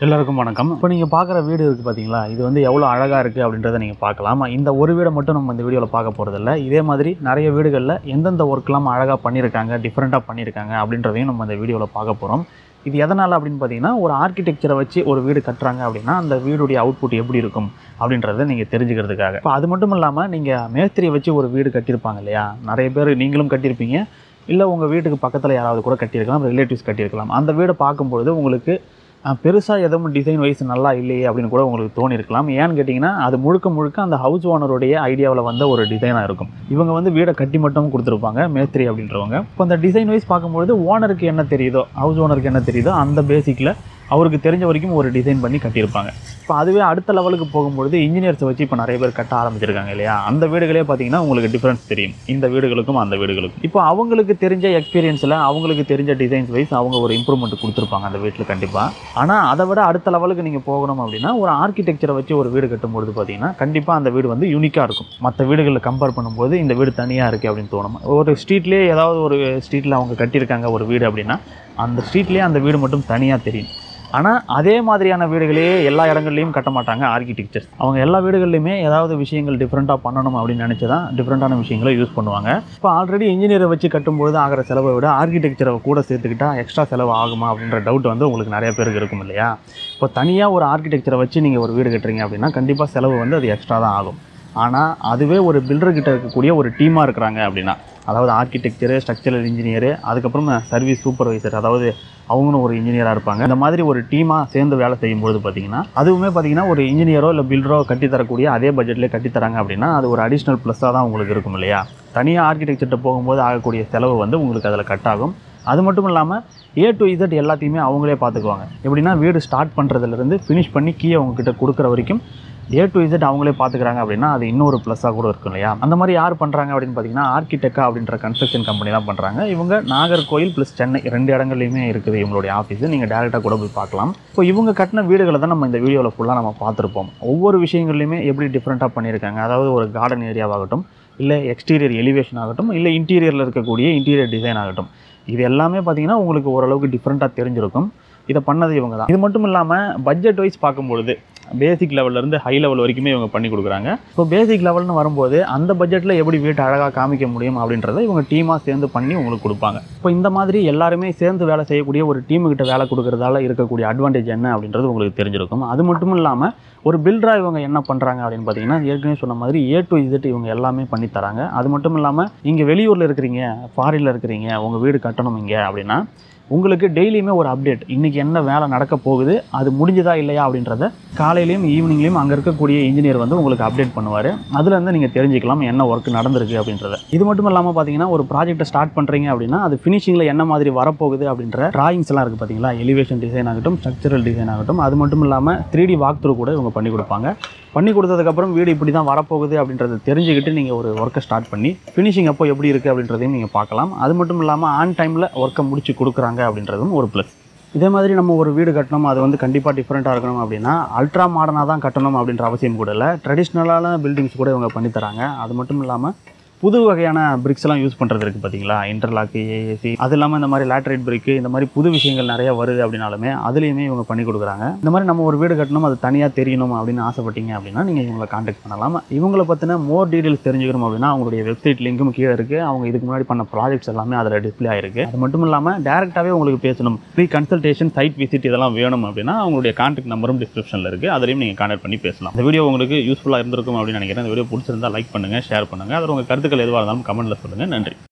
எல்லாருக்கும் வணக்கம் இப்போ நீங்கள் பார்க்குற வீடு இருக்குது பார்த்தீங்களா இது வந்து எவ்வளோ அழகாக இருக்குது அப்படின்றத நீங்கள் பார்க்கலாம் இந்த ஒரு வீடை மட்டும் நம்ம இந்த வீடியோவில் பார்க்க போகிறதில்ல இதே மாதிரி நிறைய வீடுகளில் எந்தெந்த ஒர்க்லாம் அழகாக பண்ணியிருக்காங்க டிஃப்ரெண்ட்டாக பண்ணியிருக்காங்க அப்படின்றதையும் நம்ம இந்த வீடியோவில் பார்க்க போகிறோம் இது எதனால் அப்படின்னு பார்த்தீங்கன்னா ஒரு ஆர்கிடெக்சரை வச்சு ஒரு வீடு கட்டுறாங்க அப்படின்னா அந்த வீடுடைய அவுட்புட் எப்படி இருக்கும் அப்படின்றத நீங்கள் தெரிஞ்சுக்கிறதுக்காக இப்போ அது மட்டும் இல்லாமல் நீங்கள் மேஸ்திரியை வச்சு ஒரு வீடு கட்டியிருப்பாங்க இல்லையா நிறைய பேர் நீங்களும் கட்டியிருப்பீங்க இல்லை உங்கள் வீட்டுக்கு பக்கத்தில் யாராவது கூட கட்டியிருக்கலாம் ரிலேட்டிவ்ஸ் கட்டியிருக்கலாம் அந்த வீடை பார்க்கும்பொழுது உங்களுக்கு பெருசாக எதுவும் டிசைன் வைஸ் நல்லா இல்லையே அப்படின்னு கூட உங்களுக்கு தோணிருக்கலாம் ஏன்னு கேட்டிங்கன்னா அது முழுக்க முழுக்க அந்த ஹவுஸ் ஓனருடைய ஐடியாவில் வந்த ஒரு டிசைனாக இருக்கும் இவங்க வந்து வீடை கட்டி மட்டும் கொடுத்துருப்பாங்க மேஸ்திரி அப்படின்றவங்க இப்போ அந்த டிசைன் வைஸ் பார்க்கும்பொழுது ஓனருக்கு என்ன தெரியுதோ ஹவுஸ் ஓனருக்கு என்ன தெரியுதோ அந்த பேசிக்கில் அவருக்கு தெரிஞ்ச வரைக்கும் ஒரு டிசைன் பண்ணி கட்டியிருப்பாங்க இப்போ அதுவே அடுத்த லெவலுக்கு போகும்பொழுது இன்ஜினியர்ஸை வச்சு இப்போ நிறைய பேர் கட்ட ஆரம்பிச்சிருக்காங்க இல்லையா அந்த வீடுகளே பார்த்தீங்கன்னா உங்களுக்கு டிஃப்ரென்ஸ் தெரியும் இந்த வீடுகளுக்கும் அந்த வீடுகளுக்கும் இப்போ அவங்களுக்கு தெரிஞ்ச எக்ஸ்பீரியன்ஸில் அவங்களுக்கு தெரிஞ்ச டிசைன்ஸ் வைஸ் அவங்க ஒரு இம்ப்ரூவ்மெண்ட் கொடுத்துருப்பாங்க அந்த வீட்டில் கண்டிப்பாக ஆனால் அதை விட அடுத்த லெவலுக்கு நீங்கள் போகணும் அப்படின்னா ஒரு ஆர்கிடெக்சரை வச்சு ஒரு வீடு கட்டும்பொழுது பார்த்தீங்கன்னா கண்டிப்பாக அந்த வீடு வந்து யூனிக்காக இருக்கும் மற்ற வீடுகளில் கம்பேர் பண்ணும்போது இந்த வீடு தனியாக இருக்குது அப்படின்னு தோணும் ஒரு ஸ்ட்ரீட்லேயே ஏதாவது ஒரு ஸ்ட்ரீட்டில் அவங்க கட்டியிருக்காங்க ஒரு வீடு அப்படின்னா அந்த ஸ்ட்ரீட்லேயே அந்த வீடு மட்டும் தனியாக தெரியும் ஆனால் அதே மாதிரியான வீடுகளே எல்லா இடங்கள்லையும் கட்ட மாட்டாங்க ஆர்கிடெக்சர் அவங்க எல்லா வீடுகள்லையுமே ஏதாவது விஷயங்கள் டிஃப்ரெண்ட்டாக பண்ணணும் அப்படின்னு நினச்சி தான் டிஃப்ரெண்ட்டான விஷயங்களை யூஸ் பண்ணுவாங்க இப்போ ஆல்ரெடி இன்ஜினியரை வச்சு கட்டும்போது ஆகிற செலவை விட ஆர்கிடெக்சரை கூட சேர்த்துக்கிட்டா எக்ஸ்ட்ரா செலவு ஆகுமா அப்படின்ற டவுட் வந்து உங்களுக்கு நிறைய பேருக்கு இருக்கும் இல்லையா இப்போ தனியாக ஒரு ஆர்கிடெக்சரை வச்சு நீங்கள் ஒரு வீடு கட்டுறீங்க அப்படின்னா கண்டிப்பாக செலவு வந்து அது எக்ஸ்ட்ரா தான் ஆகும் ஆனால் அதுவே ஒரு பில்டர்கிட்ட இருக்கக்கூடிய ஒரு டீமாக இருக்கிறாங்க அப்படின்னா அதாவது ஆர்கிடெக்சரு ஸ்ட்ரக்சரல் இன்ஜினியரு அதுக்கப்புறம் சர்வீஸ் சூப்பர்வைசர் அதாவது அவங்களும் ஒரு இன்ஜினியராக இருப்பாங்க இந்த மாதிரி ஒரு டீமாக சேர்ந்து வேலை செய்யும்போது பார்த்தீங்கன்னா அதுவுமே பார்த்தீங்கன்னா ஒரு இன்ஜினியரோ இல்லை பில்டரோ கட்டித்தரக்கூடிய அதே பட்ஜெட்லேயே கட்டித்தராங்க அப்படின்னா அது ஒரு அடிஷ்னல் ப்ளஸ்ஸாக தான் உங்களுக்கு இருக்கும் இல்லையா தனியாக ஆர்கிடெக்சர்கிட்ட போகும்போது ஆகக்கூடிய செலவு வந்து உங்களுக்கு அதில் கட் ஆகும் அது மட்டும் இல்லாமல் ஏ டு இசட் எல்லாத்தையுமே அவங்களே பார்த்துக்குவாங்க எப்படின்னா வீடு ஸ்டார்ட் பண்ணுறதுலேருந்து ஃபினிஷ் பண்ணி கீயை உங்ககிட்ட கொடுக்குற வரைக்கும் ஏ டு இசட் அவங்களே பார்த்துக்கிறாங்க அப்படின்னா அது இன்னொரு ப்ளஸ்ஸாக கூட இருக்கும் இல்லையா அந்த மாதிரி யார் பண்ணுறாங்க அப்படின்னு பார்த்தீங்கன்னா ஆர்கிடெக்டா அப்படின்ற கன்ஸ்ட்ரக்ஷன் கம்பெனி தான் பண்ணுறாங்க இவங்க நாகர்கோயில் ப்ளஸ் சென்னை ரெண்டு இடங்கள்லையுமே இருக்குது இவங்களுடைய ஆஃபீஸ் நீங்கள் டேரெக்டாக கூட போய் பார்க்கலாம் இப்போ இவங்க கட்டின வீடுகளை தான் நம்ம இந்த வீடியோவில் ஃபுல்லாக நம்ம பார்த்துருப்போம் ஒவ்வொரு விஷயங்கள்லையுமே எப்படி டிஃப்ரெண்ட்டாக பண்ணியிருக்காங்க அதாவது ஒரு கார்டன் ஏரியாவாகட்டும் இல்லை எக்ஸ்டீரியர் எலிவேஷன் ஆகட்டும் இல்லை இன்டீரியரில் இருக்கக்கூடிய இன்டீரியர் டிசைன் ஆகட்டும் இது எல்லாமே பார்த்தீங்கன்னா உங்களுக்கு ஓரளவுக்கு டிஃப்ரெண்ட்டாக தெரிஞ்சிருக்கும் இதை பண்ணது இவங்க தான் இது மட்டும் இல்லாமல் பட்ஜெட் வைஸ் பார்க்கும்பொழுது பேசிக் லெவல்லேருந்து ஹை லெவல் வரைக்குமே இவங்க பண்ணி கொடுக்குறாங்க இப்போ பேசிக் லெவல்னு வரும்போது அந்த பட்ஜெட்டில் எப்படி வீட்டை அழகாக காமிக்க முடியும் அப்படின்றத இவங்க டீமாக சேர்ந்து பண்ணி உங்களுக்கு கொடுப்பாங்க இப்போ இந்த மாதிரி எல்லாருமே சேர்ந்து வேலை செய்யக்கூடிய ஒரு டீமுக்கிட்ட வேலை கொடுக்குறதால இருக்கக்கூடிய அட்வான்டேஜ் என்ன அப்படின்றது உங்களுக்கு தெரிஞ்சிருக்கும் அது மட்டும் இல்லாமல் ஒரு பில்டராக இவங்க என்ன பண்ணுறாங்க அப்படின்னு பார்த்தீங்கன்னா ஏற்கனவே சொன்ன மாதிரி ஏ டு இசட் இவங்க எல்லாமே பண்ணி தராங்க அது மட்டும் இல்லாமல் இங்கே வெளியூரில் இருக்கிறீங்க ஃபாரினில் இருக்கிறீங்க உங்கள் வீடு கட்டணும் இங்கே அப்படின்னா உங்களுக்கு டெய்லியுமே ஒரு அப்டேட் இன்றைக்கி என்ன வேலை நடக்க போகுது அது முடிஞ்சதா இல்லையா அப்படின்றத காலையிலையும் ஈவினிங்லேயும் அங்கே இருக்கக்கூடிய இன்ஜினியர் வந்து உங்களுக்கு அப்டேட் பண்ணுவார் அதுலேருந்து நீங்கள் தெரிஞ்சுக்கலாம் என்ன ஒர்க் நடந்திருக்கு அப்படின்றத இது மட்டும் இல்லாமல் பார்த்தீங்கன்னா ஒரு ப்ராஜெக்ட்டை ஸ்டார்ட் பண்ணுறீங்க அப்படின்னா அது ஃபினிஷிங்கில் என்ன மாதிரி வரப்போகுது அப்படின்ற டிராயிங்ஸ் எல்லாம் இருக்குது பார்த்தீங்களா எலிவேஷன் டிசைன் ஆகட்டும் ஸ்ட்ரக்சரல் டிசைன் ஆகட்டும் அது மட்டும் இல்லாமல் த்ரீ டி வாக் த்ரூ கூட இவங்க பண்ணி கொடுப்பாங்க பண்ணி கொடுத்ததுக்கப்புறம் வீடு இப்படி தான் வரப்போகுது அப்படின்றத தெரிஞ்சுக்கிட்டு நீங்கள் ஒரு ஒர்க்கை ஸ்டார்ட் பண்ணி ஃபினிஷிங் அப்போ எப்படி இருக்குது அப்படின்றதையும் நீங்கள் பார்க்கலாம் அது மட்டும் இல்லாமல் ஆன் டைமில் ஒர்க்கை முடிச்சு கொடுக்குறாங்க அப்படின்றதும் ஒரு ப்ளஸ் இதே மாதிரி நம்ம ஒரு வீடு கட்டணும் அது வந்து கண்டிப்பாக டிஃப்ரெண்ட்டாக இருக்கணும் அப்படின்னா அல்ட்ரா மாடர்னாக தான் கட்டணும் அப்படின்ற அவசியம் கூட இல்லை ட்ரெடிஷ்னலான பில்டிங்ஸ் கூட இவங்க பண்ணி தராங்க அது மட்டும் இல்லாமல் புது வகையான பிரிக்ஸ் எல்லாம் யூஸ் பண்ணுறது இருக்குது பார்த்தீங்களா இன்டர்லாக்கு ஏஏசி அது இல்லாமல் இந்த மாதிரி லேட்ரைட் பிரிக்கு இந்த மாதிரி புது விஷயங்கள் நிறைய வருது அப்படின்னாலுமே அதுலேயுமே இவங்க பண்ணி கொடுக்குறாங்க இந்த மாதிரி நம்ம ஒரு வீடு கட்டணும் அது தனியாக தெரியணும் அப்படின்னு ஆசைப்பட்டீங்க அப்படின்னா நீங்கள் இவங்களை காண்டாக்ட் பண்ணலாம் இவங்களை பற்றின மோர் டீடைல்ஸ் தெரிஞ்சுக்கணும் அப்படின்னா அவங்களுடைய வெப்சைட் லிங்க்கும் கீழே இருக்குது அவங்க இதுக்கு முன்னாடி பண்ண ப்ராஜெக்ட்ஸ் எல்லாமே அதில் டிஸ்ப்ளே ஆயிருக்கு அது மட்டும் இல்லாமல் டேரெக்டாகவே உங்களுக்கு பேசணும் ஃப்ரீ கன்சல்டேஷன் சைட் விசிட் இதெல்லாம் வேணும் அப்படின்னா அவங்களுடைய கான்டாக்ட் நம்பரும் டிஸ்கிரிப்ஷனில் இருக்குது அதையும் நீங்கள் கான்டாக்ட் பண்ணி பேசலாம் இந்த வீடியோ உங்களுக்கு யூஸ்ஃபுல்லாக இருந்திருக்கும் அப்படின்னு நினைக்கிறேன் இந்த வீடியோ பிடிச்சிருந்தா லைக் பண்ணுங்கள் ஷேர் பண்ணுங்கள் அதில் உங்கள் கருத்துக்கள் எதுவாக இருந்தாலும் கமெண்ட்டில் சொல்லுங்கள் நன்றி